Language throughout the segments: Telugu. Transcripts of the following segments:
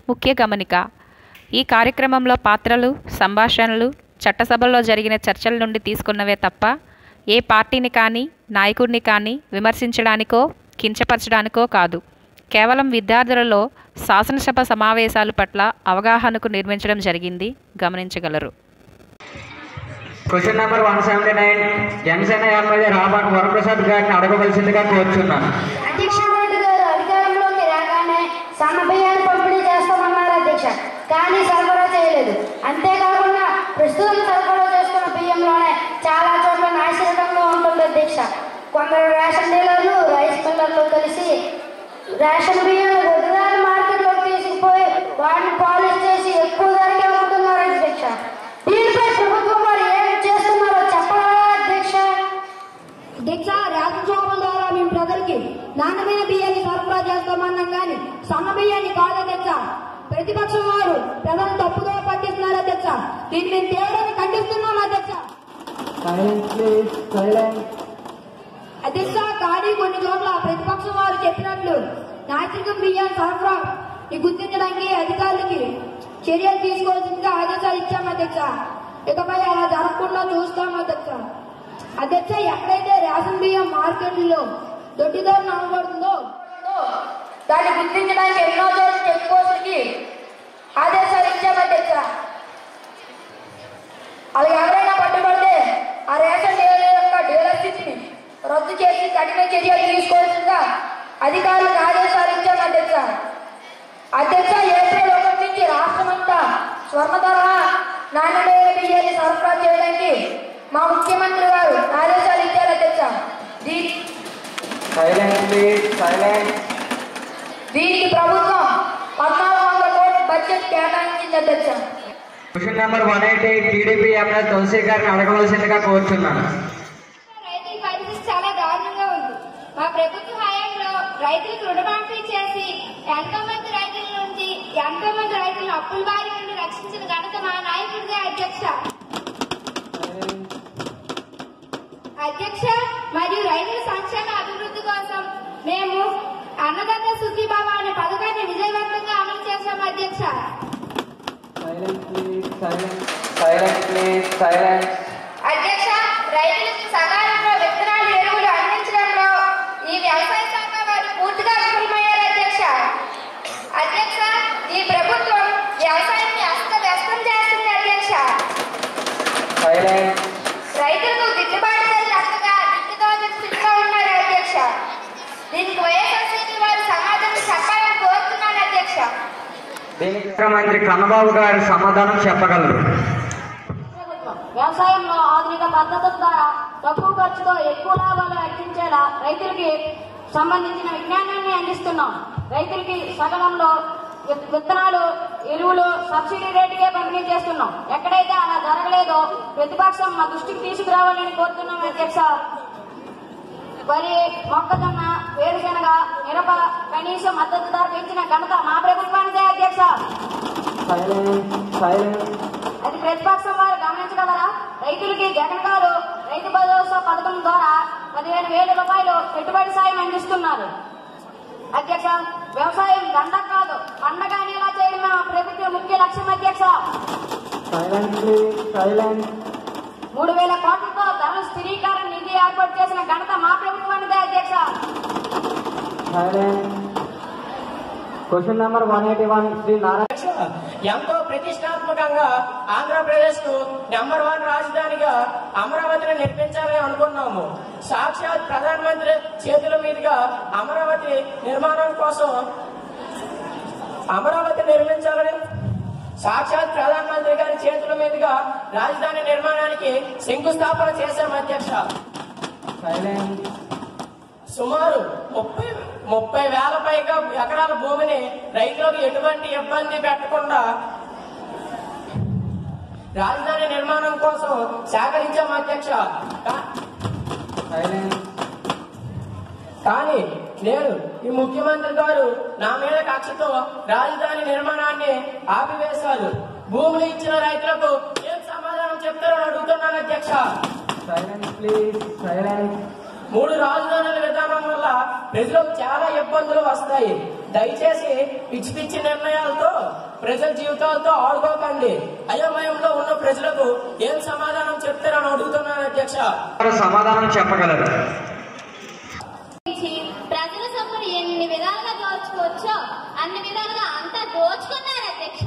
ముఖ్య గమనిక ఈ కార్యక్రమంలో పాత్రలు సంభాషణలు చట్టసభల్లో జరిగిన చర్చల నుండి తీసుకున్నవే తప్ప ఏ పార్టీని కానీ నాయకుడిని కానీ విమర్శించడానికో కించపరచడానికో కాదు కేవలం విద్యార్థులలో శాసనసభ సమావేశాల పట్ల అవగాహనకు నిర్మించడం జరిగింది గమనించగలరు question number one seventy nine Janasena MLA Raman Varaprasad గారిని అడగవలసిందిగా కోరుచున్నాను అధ్యక్ష రెడ్డి గారు అధికారంలోకి రాగానే సన్న బియ్యాన్ని పంపిణీ చేస్తామన్నారు అధ్యక్ష కానీ సరఫరా చేయలేదు అంతేకాకుండా ప్రస్తుతం సరఫరా చేస్తున్న బియ్యంలోనే చాలా చోట్ల నాశరకంగా ఉంటుంది అధ్యక్ష కొందరు రేషన్ డీలర్లు రైస్ మిల్లర్లు కలిసి రేషన్ బియ్యం గుజరాత్ మార్కెట్లోకి తీసుకుపోయి వాటిని పాలిష్ చేసి ఎక్కువ ధరకే అమ్ముతున్నారు అధ్యక్ష దీనిపై ప్రభుత్వం వారు ఏం చేస్తున్నారో చెప్పరా అధ్యక్ష దీక్ష రేషన్ షాపుల ద్వారా మేము ప్రజలకి నాణ్యమైన బియ్యాన్ని సరఫరా చేస్తామన్నాం కానీ సన్న బియ్యాన్ని కాదు అధ్యక్ష ప్రతిపక్షం వారు ప్రజలను తప్పుదో పట్టిస్తున్నారు అధ్యక్ష దీన్ని మేము తీవ్రంగా ఖండిస్తున్నాం అధ్యక్ష అధ్యక్ష కానీ కొన్ని చోట్ల ప్రతిపక్షం వారు చెప్పినట్లు నాగరికం బియ్యాన్ని సరఫరా ని గుర్తించడానికి అధికారులకి చర్యలు తీసుకోవాల్సిందిగా ఆదేశాలు ఇచ్చాం అధ్యక్ష ఇకపై అలా జరగకుండా చూస్తాం అధ్యక్ష అధ్యక్ష ఎక్కడైతే రేషన్ బియ్యం మార్కెట్లో దొడ్డిదో నమ్మబడుతుందో దాన్ని గుర్తించడానికి ఎన్నో చోట్ల చెక్ పోస్టులకి ఆదేశాలు ఇచ్చాం అధ్యక్ష అలా ఎవరైనా పట్టుబడితే ఆ రేషన్ డీలర్ యొక్క డీలర్షిప్ని రద్దు చేసి కఠిన చర్యలు తీసుకోవాల్సిందిగా అధికారులకు ఆదేశాలు ఇచ్చాం అధ్యక్ష అధ్యక్ష ఏప్రిల్ ఒకటి నుంచి రాష్ట్రమంతా స్వర్ణధర నాణ్యమైన బియ్యాన్ని సరఫరా చేయడానికి మా ముఖ్యమంత్రి గారు ఆదేశాలు ఇచ్చారు అధ్యక్ష దీ సైలెంట్ ప్లీజ్ సైలెంట్ దీనికి ప్రభుత్వం పద్నాలుగు వందల కోట్ల బడ్జెట్ కేటాయించింది అధ్యక్ష question number one eighty TDP MLA Tulasi గారిని అడగవలసిందిగా కోరుచున్నాను రైతుల పరిస్థితి చాలా దారుణంగా ఉంది మా ప్రభుత్వ హయాంలో రైతులకు రుణమాఫీ చేసి ఎంతో మంది రైతుల నుంచి ఎంతో మంది రైతులను అప్పుల బారి నుండి రక్షించిన ఘనత మా నాయకుడిదే అధ్యక్ష అధ్యక్ష మరియు రైతుల సంక్షేమ అభివృద్ధి కోసం మేము అన్నదాత సుఖీబాబా అనే పథకాన్ని విజయవంతంగా అమలు చేశాం అధ్యక్ష silent please silent silent please silent అధ్యక్ష రైతులకు సకాలంలో విత్తనాలు ఎరువులు అందించడంలో ఈ వ్యవసాయ శాఖ వారు పూర్తిగా విఫలమయ్యారు అధ్యక్ష అధ్యక్ష ఈ ప్రభుత్వం వ్యవసాయాన్ని అస్తవ్యస్తం చేస్తుంది అధ్యక్ష సైలెంట్ రైతులకు గిట్టుబాటు ధర లెక్కగా దిక్కుదోచిన స్థితిలో ఉన్నారు అధ్యక్ష దీనికి వైఎస్ఆర్సీపీ వారు సమాధానం చెప్పాలని కోరుతున్నాను అధ్యక్ష దీనికి ముఖ్యమంత్రి కన్నబాబు గారు సమాధానం చెప్పగలరు ప్రభుత్వం వ్యవసాయంలో ఆధునిక పద్ధతుల ద్వారా తక్కువ ఖర్చుతో ఎక్కువ లాభాలు అర్జించేలా రైతులకి సంబంధించిన విజ్ఞానాన్ని అందిస్తున్నాం రైతులకి సగంలో విత్- విత్తనాలు ఎరువులు సబ్సిడీ రేటుకే పంపిణీ చేస్తున్నాం ఎక్కడైతే అలా జరగలేదో ప్రతిపక్షం మా దృష్టికి తీసుకురావాలని కోరుతున్నాం అధ్యక్ష వరి మొక్కజొన్న వేరుశెనగ మిరప కనీస మద్దతు ధర పెంచిన ఘనత మా ప్రభుత్వానిదే అధ్యక్ష సైలెంట్ సైలెంట్ అది ప్రతిపక్షం వారు గమనించగలరా రైతులకి జగన్ గారు రైతు భరోసా పథకం ద్వారా పదిహేను వేల రూపాయలు పెట్టుబడి సాయం అందిస్తున్నారు అధ్యక్ష వ్యవసాయం దండ కాదు పండగ అనేలా చేయడమే మా ప్రభుత్వ ముఖ్య లక్ష్యం అధ్యక్ష సైలెంట్ ప్లీజ్ సైలెంట్ మూడు వేల కోట్లతో ధరల స్థిరీకరణ నిధి ఏర్పాటు చేసిన ఘనత మా ప్రభుత్వానిదే అధ్యక్ష silent question number one eighty one Shri Narayana ఎంతో ప్రతిష్టాత్మకంగా ఆంధ్రప్రదేశ్ కు నెంబర్ వన్ రాజధానిగా అమరావతిని నిర్మించాలని అనుకున్నాము సాక్షాత్ ప్రధానమంత్రి చేతుల మీదుగా అమరావతి నిర్మాణం కోసం అమరావతి నిర్మించాలని సాక్షాత్ ప్రధానమంత్రి గారి చేతుల మీదుగా రాజధాని నిర్మాణానికి శంకుస్థాపన చేశాం అధ్యక్ష సైలెంట్ సుమారు ముప్పై ముప్పై వేల పైగా ఎకరాల భూమిని రైతులకు ఎటువంటి ఇబ్బంది పెట్టకుండా రాజధాని నిర్మాణం కోసం సేకరించాం అధ్యక్ష కా- సైలెంట్ కానీ నేను ఈ ముఖ్యమంత్రి గారు నా మీద కక్షతో రాజధాని నిర్మాణాన్ని ఆపివేశారు భూములు ఇచ్చిన రైతులకు ఏం సమాధానం చెప్తారని అడుగుతున్నాను అధ్యక్ష సైలెంట్ ప్లీజ్ సైలెంట్ మూడు రాజధానుల విధానం వల్ల ప్రజలకు చాలా ఇబ్బందులు వస్తాయి దయచేసి పిచ్చి పిచ్చి నిర్ణయాలతో ప్రజల జీవితాలతో ఆడుకోకండి అయోమయంలో ఉన్న ప్రజలకు ఏం సమాధానం చెప్తారని అడుగుతున్నాను అధ్యక్ష వారు సమాధానం చెప్పగలరు నుంచి ప్రజల సొమ్మును ఎన్ని విధాలుగా దోచుకోవచ్చో అన్ని విధాలుగా అంతా దోచుకున్నారు అధ్యక్ష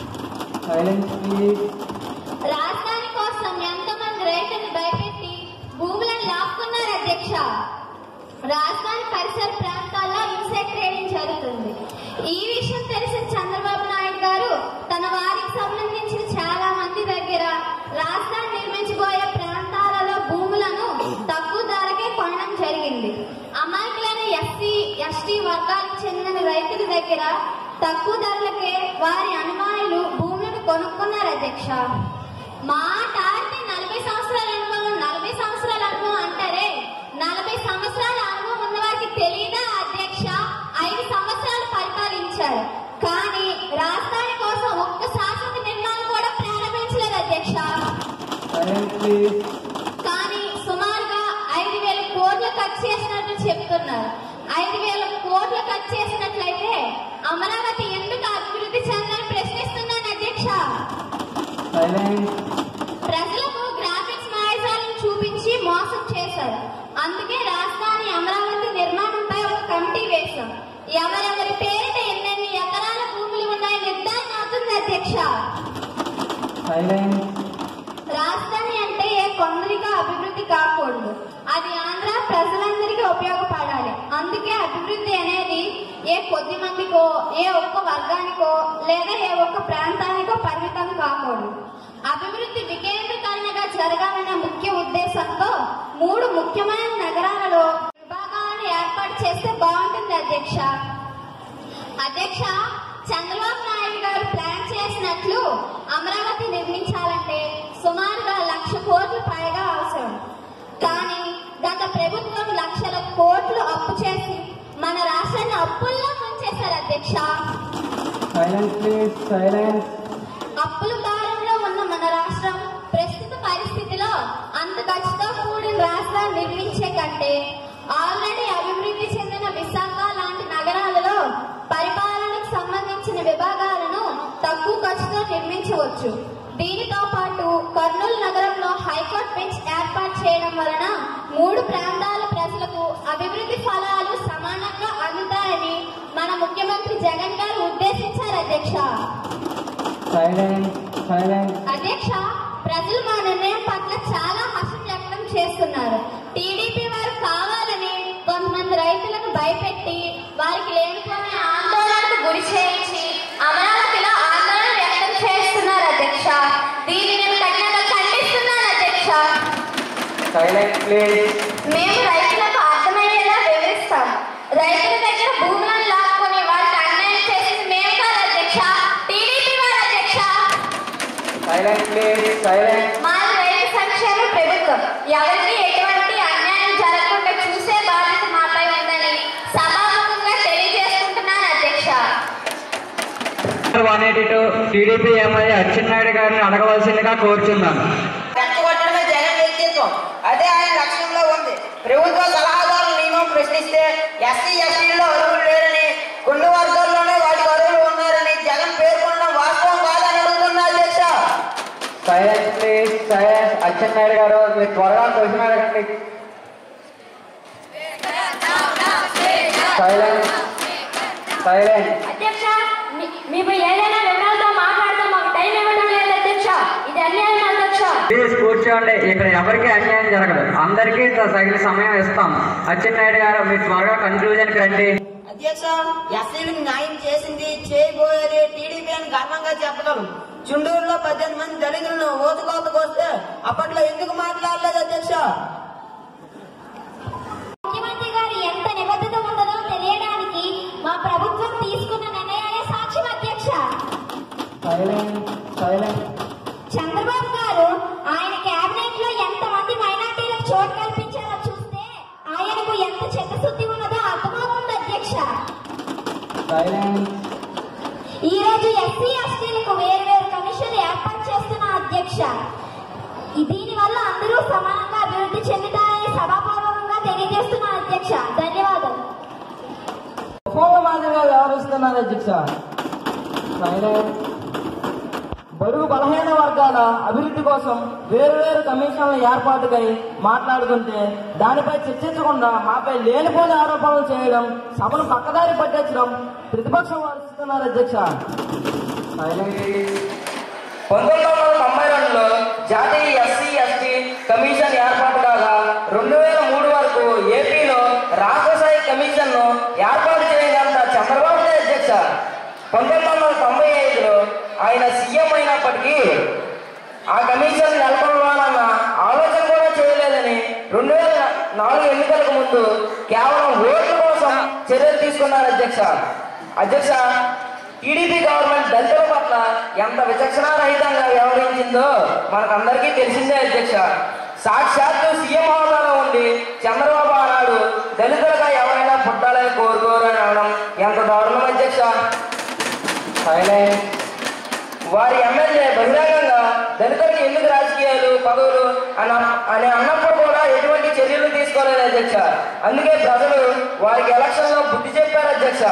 రాజధాని కోసం ఎంతమంది రైతులు భయపెట్టి భూములను లాక్కున్నారు అధ్యక్ష రాజధాని పరిసర ప్రాంతాల్లో ఇన్సెక్ట్ ట్రేడింగ్ జరుగుతుంది ఈ విషయం తెలిసిన చంద్రబాబు నాయుడు గారు తన వారికి సంబంధించిన చాలా మంది దగ్గర రాజధాని నిర్మించబోయే ప్రాంతాలలో భూములను తక్కువ ధరకే కొనడం జరిగింది అమాయకులైన ఎస్సీ ఎస్టీ వర్గాలకు చెందిన రైతుల దగ్గర తక్కువ ధరలకే వారి అనుమానులు భూములను కొనుక్కున్నారు అధ్యక్ష మాట ఆడితే నలభై సంవత్సరాల అనుభవం నలభై సంవత్సరాల అనుభవం అంటారే నలభై సంవత్సరాల అనుభవం ఉన్న వారికి తెలియదా అధ్యక్ష ఐదు సంవత్సరాలు పరిపాలించారు కానీ రాజధాని కోసం ఒక్క శాశ్వత నిర్మాణం కూడా ప్రారంభించలేదు అధ్యక్ష కానీ సుమారుగా ఐదు వేల కోట్లు ఖర్చు చేసినట్లు చెప్తున్నారు ఐదు వేల కోట్లు ఖర్చు చేసినట్లయితే అమరావతి ఎందుకు అభివృద్ధి చెందని ప్రశ్నిస్తున్నాను అధ్యక్ష ప్రజలకు గ్రాఫిక్స్ మాయజాలను చూపించి మోసం చేశారు అందుకే రాజధాని అమరావతి నిర్మాణంపై ఒక కమిటీ వేశాం ఎవరెవరి పేరిట ఎన్నెన్ని ఎకరాల భూములు ఉన్నాయో నిర్ధారణ అవుతుంది అధ్యక్ష రాజధాని అంటే ఏ కొందరిగా అభివృద్ధి కాకూడదు అది ఆంధ్ర ప్రజలందరికీ ఉపయోగపడాలి అందుకే అభివృద్ధి అనేది ఏ కొద్ది మందికో ఏ ఒక్క వర్గానికో లేదా ఏ ఒక్క ప్రాంతానికో పరిమితం కాకూడదు అభివృద్ధి వికేంద్రీకరణగా జరగాలనే ముఖ్య ఉద్దేశంతో మూడు ముఖ్యమైన నగరాలలో విభాగాలను ఏర్పాటు చేస్తే బాగుంటుంది అధ్యక్ష అధ్యక్ష చంద్రబాబు నాయుడు గారు ప్లాన్ చేసినట్లు అమరావతి నిర్మించాలంటే సుమారుగా లక్ష కోట్లు పైగా అవసరం కానీ గత ప్రభుత్వం లక్షల కోట్లు అప్పు చేసి మన రాష్ట్రాన్ని అప్పుల్లో ముంచేశారు అధ్యక్ష అప్పుల భారంలో ఉన్న మన రాష్ట్రం ప్రస్తుత పరిస్థితిలో అంత ఖర్చుతో కూడిన రాష్ట్రాన్ని నిర్మించే కంటే ఆల్రెడీ అభివృద్ధి చెందిన విశాఖ లాంటి నగరాలలో పరిపాలనకు సంబంధించిన విభాగాలను తక్కువ ఖర్చుతో నిర్మించవచ్చు దీనితో పాటు కర్నూలు నగరంలో హైకోర్టు బెంచ్ ఏర్పాటు చేయడం వలన మూడు ప్రాంతాల ప్రజలకు అభివృద్ధి ఫలాలు సమానంగా అందుతాయని మన ముఖ్యమంత్రి జగన్ గారు ఉద్దేశించారు అధ్యక్ష అధ్యక్ష ప్రజలు మా నిర్ణయం పట్ల చాలా హర్షం వ్యక్తం చేస్తున్నారు టీడీపీ వారు కావాలని కొంతమంది రైతులను భయపెట్టి వారికి లేనిపోయిన ఆందోళనకు గురి చేయించి అమరావతిలో ఆందోళన వ్యక్తం చేస్తున్నారు అధ్యక్ష దీన్ని నేను కఠినంగా ఖండిస్తున్నాను అధ్యక్ష సైలెంట్ ప్లీజ్ మేము రైతులకు అర్థమయ్యేలా వివరిస్తాం రైతుల దగ్గర భూములను లాక్కొని వారికి అన్యాయం చేసింది మేము కాదు అధ్యక్ష టీడీపీ వారు అధ్యక్ష సైలెంట్ ప్లీజ్ సైలెంట్ మాది రైతు సంక్షేమ ప్రభుత్వం ఎవరికి ఎటువంటి అన్యాయం జరగకుండా చూసే బాధ్యత మాపై ఉందని సభాముఖంగా తెలియజేసుకుంటున్నాను అధ్యక్ష one eighty two TDP MLA Atchannaidu గారిని అడగవలసిందిగా కోరుచున్నాను రెచ్చగొట్టడమే జగన్ వ్యక్తిత్వం అదే ఆయన లక్ష్యంలో ఉంది ప్రభుత్వ సలహాదారుల నియమం ప్రశ్నిస్తే ఎస్సీ ఎస్టీల్లో అర్హులు లేరని కొన్ని వర్గాల్లోనే వాటికి అర్హులు ఉన్నారని జగన్ పేర్కొనడం వాస్తవం కాదని అడుగుతున్నా అధ్యక్ష సైలెంట్ ప్లీజ్ సైలెంట్ అచ్చెన్నాయుడు గారు మీరు త్వరగా క్వశ్చన్ అడగండి సైలెంట్ సైలెంట్ అధ్యక్ష మేము ఏదైనా వివరాలతో మాట్లాడతాం మాకు టైం ఇవ్వడం లేదు అధ్యక్ష ఇది అన్యాయం అధ్యక్ష ప్లీజ్ కూర్చోండి ఇక్కడ ఎవరికి అన్యాయం జరగదు అందరికీ తగిన సమయం ఇస్తాం అచ్చెన్నాయుడు గారు మీరు త్వరగా కన్క్లూజన్కి రండి అధ్యక్ష ఎస్సీలకు న్యాయం చేసింది చేయబోయేది టీడీపీ అని గర్వంగా చెప్పగలం చుండూరులో పద్దెనిమిది మంది దళితులను ఓతుకోతకు వస్తే అప్పట్లో ఎందుకు మాట్లాడలేదు అధ్యక్ష ముఖ్యమంత్రి గారు ఎంత నిబద్ధత ఉండదో తెలియడానికి మా ప్రభుత్వం తీసుకున్న నిర్ణయాలే సాక్ష్యం అధ్యక్ష సైలెంట్ సైలెంట్ చంద్రబాబు గారు ఆయన కేబినెట్ లో ఎంత మంది మైనార్టీలకు చోటు కల్పించారో చూస్తే ఆయనకు ఎంత చిత్తశుద్ధి ఉన్నదో అర్థమవుతుంది అధ్యక్ష సైలెంట్ ఈ రోజు ఎస్సీ ఎస్టీలకు వేరు వేరు కమిషన్లు ఏర్పాటు చేస్తున్న అధ్యక్ష ఈ- దీనివల్ల అందరూ సమానంగా అభివృద్ధి చెందుతారని సభాపూర్వకంగా తెలియజేస్తున్న అధ్యక్ష ధన్యవాదాలు ఫోన్ల మాదిరిగా వ్యవహరిస్తున్నారు చేస్తున్నారు అధ్యక్ష సైలెంట్ బడుగు బలహీన వర్గాల అభివృద్ధి కోసం వేరు వేరు కమిషన్ల ఏర్పాటుకై మాట్లాడుకుంటే దానిపై చర్చించకుండా మాపై లేనిపోని ఆరోపణలు చేయడం సభను పక్కదారి పట్టించడం ప్రతిపక్షం వాదిస్తున్నారు అధ్యక్ష పంతొమ్మిది వందల తొంభై రెండులో జాతీయ ఎస్సీ ఎస్టీ కమిషన్ ఏర్పాటు కాగా రెండు వేల మూడు వరకు ఏపీలో రాష్ట్రస్థాయి కమిషన్ ను ఏర్పాటు చేయగలంత చంద్రబాబు నాయుడు అధ్యక్ష పంతొమ్మిది వందల తొంభై ఐదులో ఆయన సీఎం అయినప్పటికీ ఆ కమిషన్ నెలకొల్పాలన్న ఆలోచన కూడా చేయలేదని రెండు వేల నాలుగు ఎన్నికలకు ముందు కేవలం ఓట్ల కోసం చర్యలు తీసుకున్నారు అధ్యక్ష అధ్యక్ష టీడీపీ గవర్నమెంట్ దళితుల పట్ల ఎంత విచక్షణారహితంగా వ్యవహరించిందో మనకందరికీ తెలిసిందే అధ్యక్ష సాక్షాత్తు సీఎం హోదాలో ఉండి చంద్రబాబు ఆనాడు దళితులుగా ఎవరైనా పుట్టాలని కోరుకోరు అని అనడం ఎంత దారుణం అధ్యక్ష సైలెంట్ వారి ఎమ్మెల్యే బహిరంగంగా దళితులకు ఎందుకు రాజకీయాలు పదవులు అని అని అన్నప్పుడు కూడా ఎటువంటి చర్యలు తీసుకోలేదు అధ్యక్ష అందుకే ప్రజలు వారికి ఎలక్షన్ లో బుద్ధి చెప్పారు అధ్యక్ష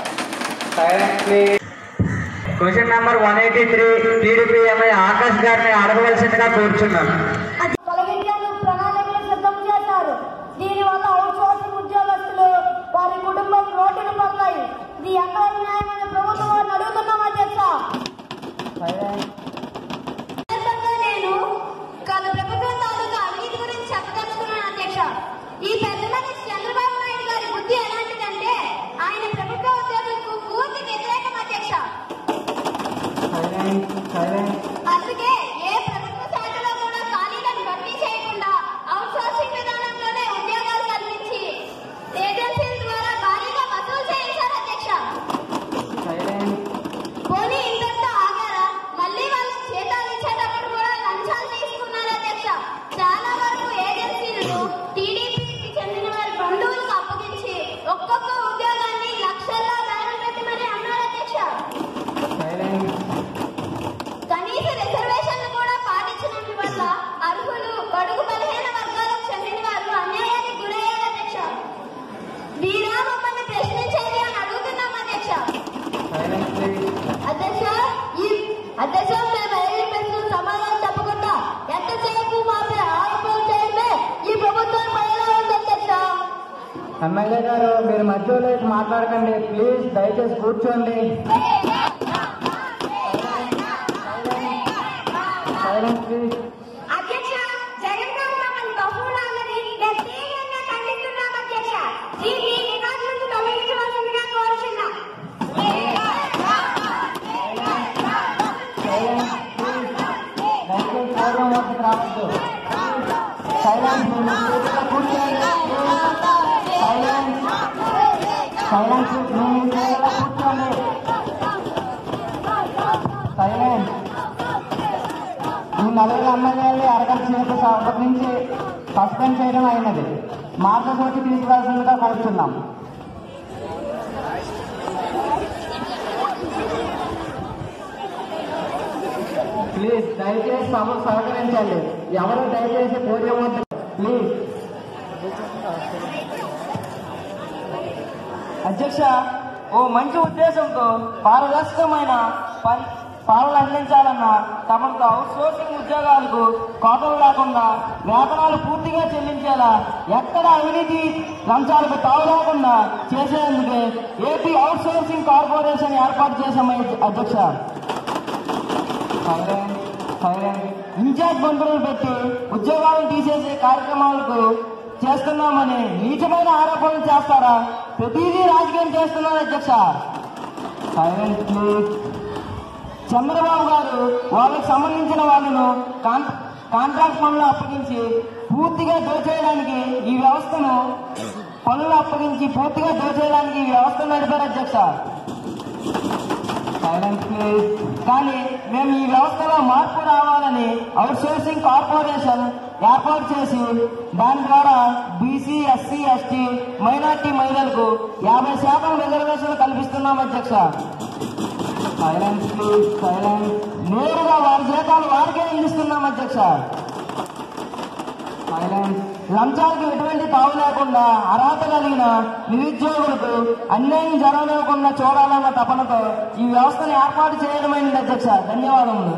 question number one eighty three TDP MI Akash గారిని అడగవలసిందిగా కోరుచున్నాను తొలగించేందుకు ప్రణాళికలు సిద్ధం చేశారు దీనివల్ల అవుట్సోర్సింగ్ ఉద్యోగస్తులు వారి కుటుంబం రోడ్డును పడతాయి ఇది ఎక్కడ న్యాయమైన ప్రభుత్వం వారిని అడుగుతున్నాం అధ్యక్ష నేను గత ప్రభుత్వం తాలూకా అవినీతి గురించి చెప్పదలుచుకున్నాను అధ్యక్ష ఈ పెద్ద మనిషి చంద్రబాబు నాయుడు గారి బుద్ధి ఎలాంటిదంటే ఆయన ప్రభుత్వ ఉద్యోగులకు పూర్తి వ్యతిరేకం అధ్యక్ష అందుకే ఏ ప్రభుత్వ శాఖలో కూడా ఖాళీలను భర్తీ చేయకుండా అవుట్సోర్సింగ్ విధానంలోనే ఉద్యోగాలు కల్పించి ఏజెన్సీల ద్వారా భారీగా వసూలు చేయించారు అధ్యక్ష పోనీ ఇంతటితో ఆగారా మళ్ళీ వాళ్ళకి జీతాలు ఇచ్చేటప్పుడు కూడా లంచాలు తీసుకున్నారు అధ్యక్ష చాలా వరకు ఏజెన్సీలను టీడీపీకి చెందిన వారి బంధువులకు అప్పగించి ఒక్కొక్క ఉద్యోగాన్ని లక్షల్లో వేలం పెట్టి మరీ అన్నారు అధ్యక్ష కనీస రిజర్వేషన్లు కూడా పాటించడం వల్ల అర్హులు బడుగు బలహీన వర్గాలకు చెందిన వారు అన్యాయానికి గురయ్యారు అధ్యక్ష వీరా మమ్మల్ని ప్రశ్నించేది అని అడుగుతున్నాం అధ్యక్ష అధ్యక్ష ఈ అధ్యక్ష మేము ఏ ప్రశ్నలు సమాధానం చెప్పకుండా ఎంతసేపు మాపై ఆరోపణలు చేయడమే ఈ ప్రభుత్వం పనిలో ఉంది అధ్యక్ష ఎమ్మెల్యే గారు మీరు మధ్యలో మాట్లాడకండి ప్లీజ్ దయచేసి కూర్చోండి సైలెన్స్ ప్లీజ్ అధ్యక్ష జగన్ గారు మమ్మల్ని బహుళ అన్నది మేము తీవ్రంగా ఖండిస్తున్నాం అధ్యక్ష దీన్ని రికార్డు నుంచి తొలగించవలసిందిగా కోరుచున్నాం దయచేసి పూర్వం వద్దకు రావద్దు సైలెన్స్ మీరు పూర్తిగా కూర్చోండి సైలెన్స్ సైలెన్స్ మీరు పూర్తిగా కూర్చోండి సైలెన్స్ ఈ నలుగురు ఎమ్మెల్యేలు అరగంట సేపు సభ నుంచి సస్పెండ్ చేయడం అయినది మార్గసూచి తీసుకోవాల్సిందిగా కోరుతున్నాం ప్లీజ్ దయచేసి సభకు సహకరించండి ఎవరు దయచేసి పోడియం వద్ద ప్లీజ్ అధ్యక్ష ఓ మంచి ఉద్దేశంతో పారదర్శకమైన పని పాలన అందించాలన్న తమకు అవుట్సోర్సింగ్ ఉద్యోగాలకు కోతలు లేకుండా వేతనాలు పూర్తిగా చెల్లించేలా ఎక్కడ అవినీతి లంచాలకు తావు లేకుండా చేసేందుకే ఏపీ అవుట్సోర్సింగ్ కార్పొరేషన్ ఏర్పాటు చేశామని అధ్యక్ష సైలెంట్ సైలెంట్ ఇన్ఛార్జ్ మంత్రులు పెట్టి ఉద్యోగాలను తీసేసే కార్యక్రమాలకు చేస్తున్నామని నీచమైన ఆరోపణలు చేస్తారా ప్రతిదీ రాజకీయం చేస్తున్నారు అధ్యక్ష సైలెంట్ ప్లీజ్ చంద్రబాబు గారు వాళ్ళకి సంబంధించిన వాళ్ళను కాన్- కాంట్రాక్ట్ పనులు అప్పగించి పూర్తిగా దోచేయడానికి ఈ వ్యవస్థను పనులు అప్పగించి పూర్తిగా దోచేయడానికి ఈ వ్యవస్థను నడిపారు అధ్యక్ష సైలెన్స్ ప్లీజ్ కానీ మేము ఈ వ్యవస్థలో మార్పు రావాలని అవుట్సోర్సింగ్ కార్పొరేషన్ ఏర్పాటు చేసి దాని ద్వారా బీసీ ఎస్సీ ఎస్టీ మైనార్టీ మహిళలకు యాభై శాతం రిజర్వేషన్లు కల్పిస్తున్నాం అధ్యక్ష సైలెన్స్ ప్లీజ్ సైలెన్స్ నేరుగా వారి జీతాలు వారికే అందిస్తున్నాం అధ్యక్ష లంచాలకు ఎటువంటి తావు లేకుండా అర్హత కలిగిన నిరుద్యోగులకు అన్యాయం జరగకుండా చూడాలన్న తపనతో ఈ వ్యవస్థను ఏర్పాటు చేయడమైంది అధ్యక్ష ధన్యవాదములు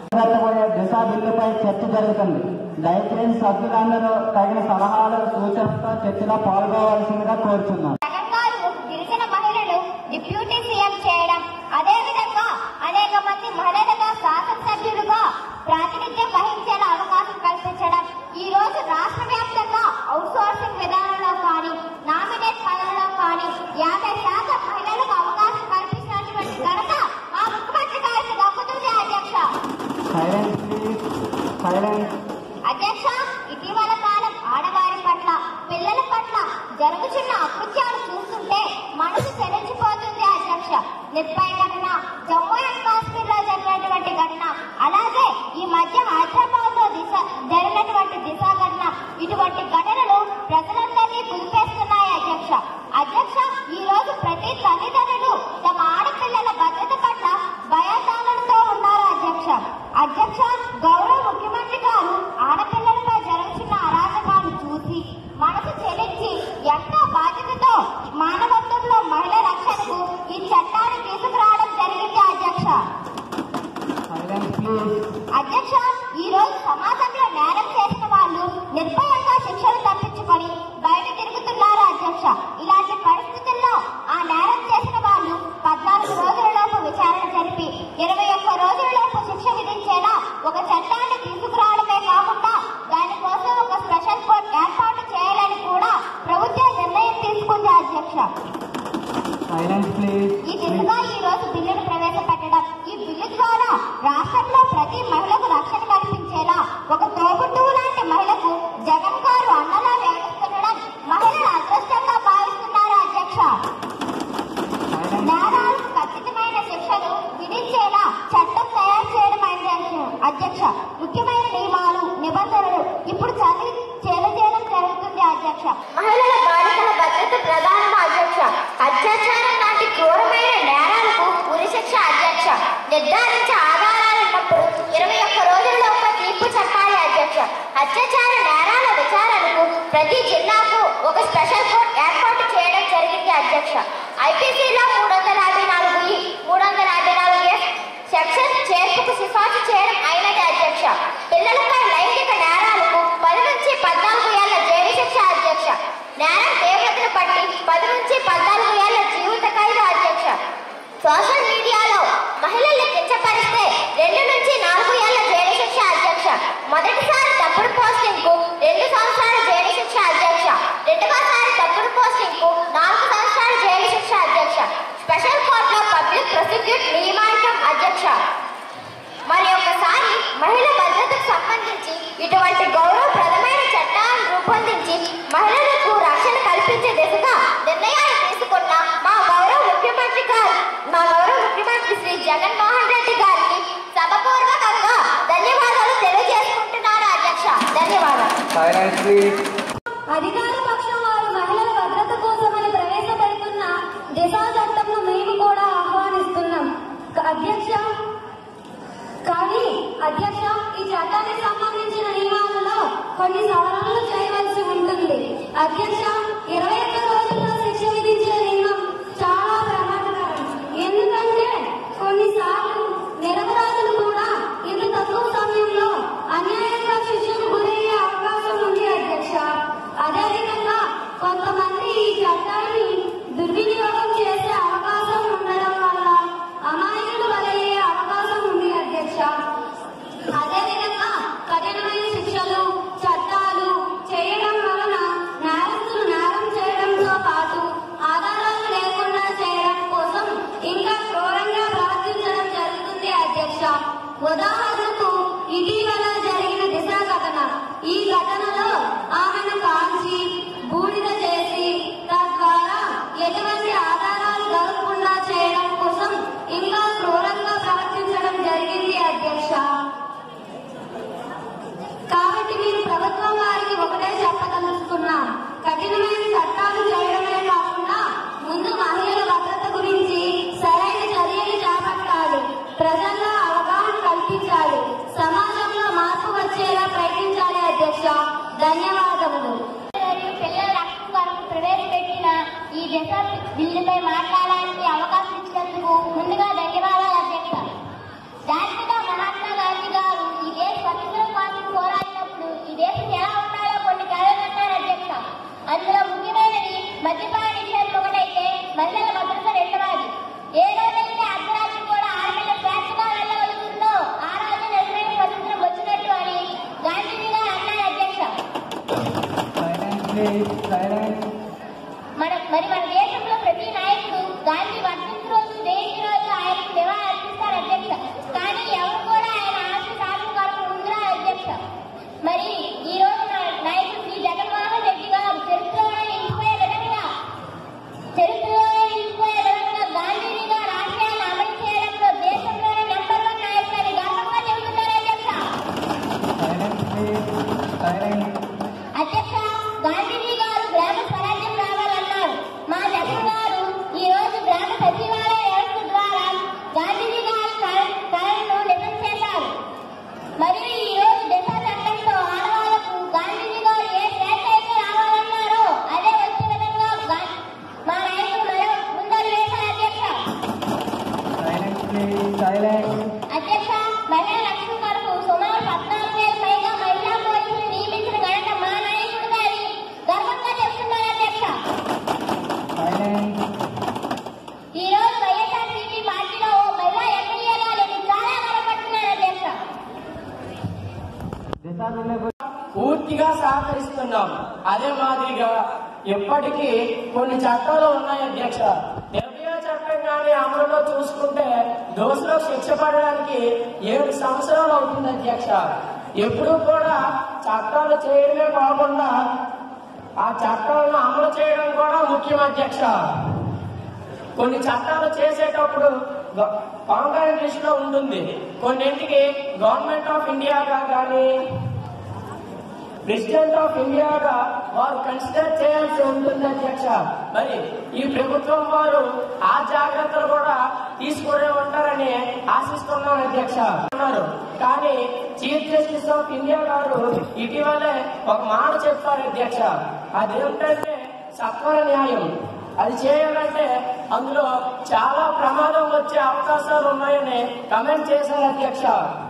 దిశ బిల్లుపై చర్చ జరుగుతుంది దయచేసి సభ్యులందరూ తగిన సలహాలు సూచనలతో చర్చలో పాల్గొవలసిందిగా కోరుచున్నాను జగన్ గారు గిరిజన మహిళలు డిప్యూటీ సీఎం చేయడం అదే విధంగా అనేక మంది మహిళలుగా శాసనసభ్యులుగా ప్రాతినిధ్యం వహించేలా అవకాశం కల్పించడం ఈ రోజు రాష్ట్ర వ్యాప్తంగా అవుట్ సోర్సింగ్ విధానంలో కానీ నామినేట్ పనులలో కానీ యాభై శాతం మహిళలకు అవకాశం కల్పించినటువంటి ఘనత మా ముఖ్యమంత్రి గారికి దక్కుతుంది అధ్యక్ష సైలెన్స్ ప్లీజ్ సైలెన్స్ అధ్యక్ష ఇటీవల కాలం ఆడవారి పట్ల పిల్లల పట్ల జరుగుతున్న అకృత్యాలు చూస్తుంటే మనసు చెలించిపోతుంది అధ్యక్ష నిర్భయ ఘటన జమ్మూ అండ్ కాశ్మీర్ లో జరిగినటువంటి ఘటన అలాగే ఈ మధ్య హైదరాబాద్ లో దిశ జరిగినటువంటి దిశ ఘటన ఇటువంటి ఘటనలు ప్రజలందరినీ కుదిపేస్తున్నాయి అధ్యక్ష అధ్యక్ష ఈ రోజు ప్రతి తల్లిదండ్రులు తమ ఆడపిల్లల భద్రత పట్ల భయాందోళనతో ఉన్నారు అధ్యక్ష అధ్యక్ష గౌరవ ముఖ్యమంత్రి గారు ఆడపిల్లలపై జరుగుతున్న అరాచకాలు చూసి మనసు చెలించి ఎంతో బాధ్యతతో మానవత్వంలో మహిళ రక్షణకు ఈ చట్టాన్ని తీసుకురావడం జరిగింది అధ్యక్ష సైలెన్స్ ప్లీజ్ అధ్యక్ష ఈ రోజు సమాజంలో నేరం చేసిన వాళ్ళు నిర్భయంగా శిక్షలు తప్పించుకొని బయట తిరుగుతున్నారు అధ్యక్ష ఇలాంటి పరిస్థితుల్లో ఆ నేరం చేసిన వాళ్ళు పద్నాలుగు రోజులలోపు విచారణ జరిపి ఇరవై ఒక్క రోజులలోపు శిక్ష విధించేలా ఒక చట్టాన్ని తీసుకురావడమే కాకుండా దానికోసం ఒక స్పెషల్ కోర్టు ఏర్పాటు చేయాలని కూడా ప్రభుత్వం నిర్ణయం తీసుకుంది అధ్యక్ష సైలెన్స్ ప్లీజ్ ఈ దిశగా ఈ రోజు బిల్లును ప్రవేశపెట్టడం ఈ బిల్లు ద్వారా రాష్ట్రంలో ప్రతి మహిళకు రక్షణ కల్పించేలా ఒక తోబుట్టువు లాంటి మహిళకు జగన్ గారు అండలా వ్యవహరిస్తుండడం మహిళలు అదృష్టంగా భావిస్తున్నారు అధ్యక్ష నేరాలకు ఖచ్చితమైన శిక్షలు విధించేలా చట్టం తయారు చేయడం అయింది అధ్యక్ష ముఖ్యమైన నియమాలు నిబంధనలు ఇప్పుడు చదివి చేయడం జరుగుతుంది అధ్యక్ష మహిళల బాలికల భద్రత ప్రధానం అధ్యక్ష అత్యాచారం లాంటి క్రూరమైన నేరాలకు ఉరిశిక్ష అధ్యక్ష నిర్ధారించే ఆధారాలు ఉన్నప్పుడు ఇరవై ఒక్క రోజుల్లోపు తీర్పు చెప్పాలి అధ్యక్ష అత్యాచార నేరాల విచారణకు ప్రతి జిల్లాకు ఒక స్పెషల్ కోర్ట్ ఏర్పాటు చేయడం జరిగింది అధ్యక్ష ఐపీసీలో మూడు వందల యాభై నాలుగు ఈ మూడు వందల యాభై నాలుగు ఎఫ్ సెక్షన్ చేర్పుకు సిఫార్సు చేయడం అయినది అధ్యక్ష పిల్లలపై లైంగిక నేరాలకు పది నుంచి పద్నాలుగు ఏళ్ల జైలు శిక్ష అధ్యక్ష నేరం తీవ్రతను బట్టి పది నుంచి పద్నాలుగు ఏళ్ల జీవిత ఖైదు అధ్యక్ష సోషల్ మీడియాలో మహిళల్ని కించపరిస్తే రెండు నుంచి నాలుగు ఏళ్ల జైలు శిక్ష అధ్యక్ష మొదటిసారి తప్పుడు పోస్టింగ్ కు రెండు సంవత్సరాల జైలు శిక్ష అధ్యక్ష రెండవసారి తప్పుడు పోస్టింగ్ కు నాలుగు సంవత్సరాల జైలు శిక్ష అధ్యక్ష స్పెషల్ కోర్టులో పబ్లిక్ ప్రాసిక్యూట్ నియమాంకం అధ్యక్ష మరి ఒకసారి మహిళ భద్రతకు సంబంధించి ఇటువంటి గౌరవప్రదమైన చట్టాలను రూపొందించి మహిళలకు రక్షణ కల్పించే దిశగా నిర్ణయాలు తీసుకున్న మా గౌరవ ముఖ్యమంత్రి గారు మా గౌరవ ముఖ్యమంత్రి శ్రీ జగన్మోహన్ రెడ్డి గారికి సభపూర్వకంగా ధన్యవాదాలు తెలియజేసుకుంటున్నాను అధ్యక్ష ధన్యవాదాలు సైలెన్స్ ప్లీజ్ అధికార పక్షం వారు మహిళల భద్రత కోసమని ప్రవేశపెడుతున్న దిశా చట్టంను మేము కూడా ఆహ్వానిస్తున్నాం అధ్యక్ష కానీ అధ్యక్ష ఈ చట్టానికి సంబంధించిన నియమాలలో కొన్ని సవరణలు చేయవలసి ఉంటుంది అధ్యక్ష ఇరవై ఒక్క రోజుల్లో శిక్ష విధించే నియమం చాలా ప్రమాదకరం ఎందుకంటే కొన్నిసార్లు నిరపరాధులు కూడా ఇంత తక్కువ సమయంలో అన్యాయంగా శిక్షకు గురయ్యే అవకాశం ఉంది అధ్యక్ష అదేవిధంగా కొంతమంది ఈ చట్టాన్ని దుర్వినియోగం చేసే అవకాశం ఉండడం వల్ల అమాయకులు బలయ్యే అవకాశం ఉంది అధ్యక్ష అదేవిధంగా కఠినమైన శిక్షలు చట్టాలు చేయడం వలన నేరస్తులు నేరం చేయడంతో పాటు ఆధారాలు లేకుండా చేయడం కోసం ఇంకా క్రూరంగా ప్రవర్తించడం జరుగుతుంది అధ్యక్ష ఉదాహరణకు ఇటీవల జరిగిన దిశ ఘటన ఈ ఘటనలో ఆమెను కాల్చి బూడిద చేసి తద్వారా ఎటువంటి ఆధారాలు దొరకకుండా చేయడం కోసం ఇంకా క్రూరంగా ప్రవర్తించడం జరిగింది అధ్యక్ష కాబట్టి మీరు ప్రభుత్వం వారికి ఒకటే చెప్పదలుచుకున్నాం కఠినమైన చట్టాలు చేయడమే కాకుండా ముందు మహిళల భద్రత గురించి సరైన చర్యలు చేపట్టాలి ప్రజల్లో అవగాహన కల్పించాలి సమాజంలో మార్పు వచ్చేలా ప్రయత్నించాలి అధ్యక్ష ధన్యవాదాలు మన మరి మన దేశంలో ప్రతి నాయకుడు గాంధీ వర్ధంతి రోజు జయంతి రోజు ఆయనకు నివాళులు అర్పిస్తారు అధ్యక్ష కానీ ఎవరు కూడా ఆయన ఆశ సాధన కొరకు ముందురా అధ్యక్ష మరి ఈ రోజు నా- నాయకుడు శ్రీ జగన్మోహన్ రెడ్డి గారు చరిత్రలో నిలిచిపోయే విధంగా చరిత్రలో నిలిచిపోయే విధంగా గాంధీజీ గారు ఆశయాలను అమలు చేయడంలో దేశంలోనే నెంబర్ వన్ నాయకుడని గర్వంగా చెబుతున్నారు అధ్యక్ష అధ్యక్ష గాంధీజీ గారు గ్రామ స్వరాజ్యం రావాలన్నారు మా జగన్ గారు ఈ రోజు గ్రామ సచివాలయ వ్యవస్థ ద్వారా గాంధీజీ గారి కల- కలను నిజం చేశారు మరియు ఈ రోజు దిశ చట్టంతో ఆడవాళ్లకు గాంధీజీ గారు ఏ స్వేచ్ఛ అయితే రావాలన్నారో అదే వచ్చే విధంగా గా- మా నాయకులు మరో ముందరు వేశారు అధ్యక్ష అధ్యక్ష మహిళా రక్షణ కొరకు సుమారు పద్నాలుగు వేల పైగా మహిళా పోలీసులు నియమించిన ఘనత మా నాయకుడు గారి గర్వంగా చెప్తున్నారు అధ్యక్ష ఈ రోజు వైఎస్ఆర్సీపీ పార్టీలో ఓ మహిళా ఎమ్మెల్యే గారు చాలా గర్వపడుతున్నారు అధ్యక్ష పూర్తిగా సహకరిస్తున్నాం అదే మాదిరిగా ఇప్పటికీ కొన్ని చట్టాలు ఉన్నాయి అధ్యక్ష నిర్భయ చట్టం కానీ అమలులో చూసుకుంటే దోషులకు శిక్ష పడడానికి ఏడు సంవత్సరాలు అవుతుంది అధ్యక్ష ఎప్పుడూ కూడా చట్టాలు చేయడమే కాకుండా ఆ చట్టాలను అమలు చేయడం కూడా ముఖ్యం అధ్యక్ష కొన్ని చట్టాలు చేసేటప్పుడు కాంగ్రెస్ దృష్టిలో ఉంటుంది కొన్నింటికి గవర్నమెంట్ ఆఫ్ ఇండియాగా కానీ ప్రెసిడెంట్ ఆఫ్ ఇండియాగా వారు కన్సిడర్ చేయాల్సి ఉంటుంది అధ్యక్ష మరి ఈ ప్రభుత్వం వారు ఆ జాగ్రత్తలు కూడా తీసుకునే ఉంటారని ఆశిస్తున్నాను అధ్యక్ష అన్నారు కానీ చీఫ్ జస్టిస్ ఆఫ్ ఇండియా గారు ఇటీవలే ఒక మాట చెప్పారు అధ్యక్ష అదేమిటంటే సత్వర న్యాయం అది చేయాలంటే అందులో చాలా ప్రమాదం వచ్చే అవకాశాలు ఉన్నాయని కమెంట్ చేశారు అధ్యక్ష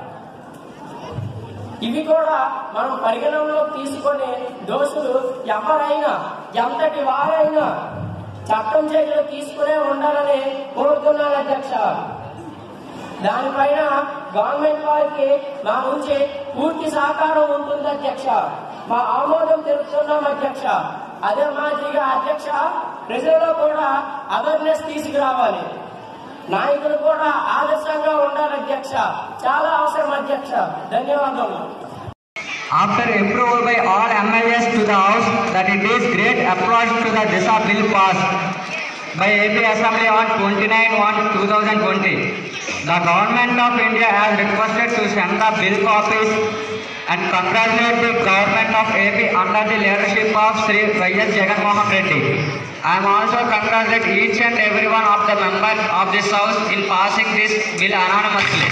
ఇవి కూడా మనం పరిగణనలోకి తీసుకొని దోషులు ఎవరైనా ఎంతటి వారైనా చట్టం చేతిలో తీసుకునే ఉండాలని కోరుతున్నాను అధ్యక్ష దానిపైన గవర్నమెంట్ వారికి మా నుంచి పూర్తి సహకారం ఉంటుంది అధ్యక్ష మా ఆమోదం తెలుపుతున్నాం అధ్యక్ష అదే మాదిరిగా అధ్యక్ష ప్రజల్లో కూడా అవేర్నెస్ తీసుకురావాలి నాయకులు కూడా ఆదర్శంగా ఉండాలి అధ్యక్ష చాలా అవసరం అధ్యక్ష ధన్యవాదాలు After approval by all MLAs to the House that it is great applause to the DISA bill passed by AP Assembly on 29-1-2020. The Government of India has requested to send the bill copies and congratulate the Government of AP under the leadership of Sri Y.S. Jagan Mohan Reddy. I am also congratulate each and every one of the members of this House in passing this bill anonymously.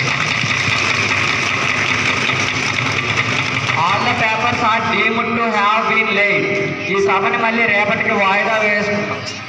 All the papers are deemed to have been laid ఈ సభని మళ్ళీ రేపటికి వాయిదా వేసు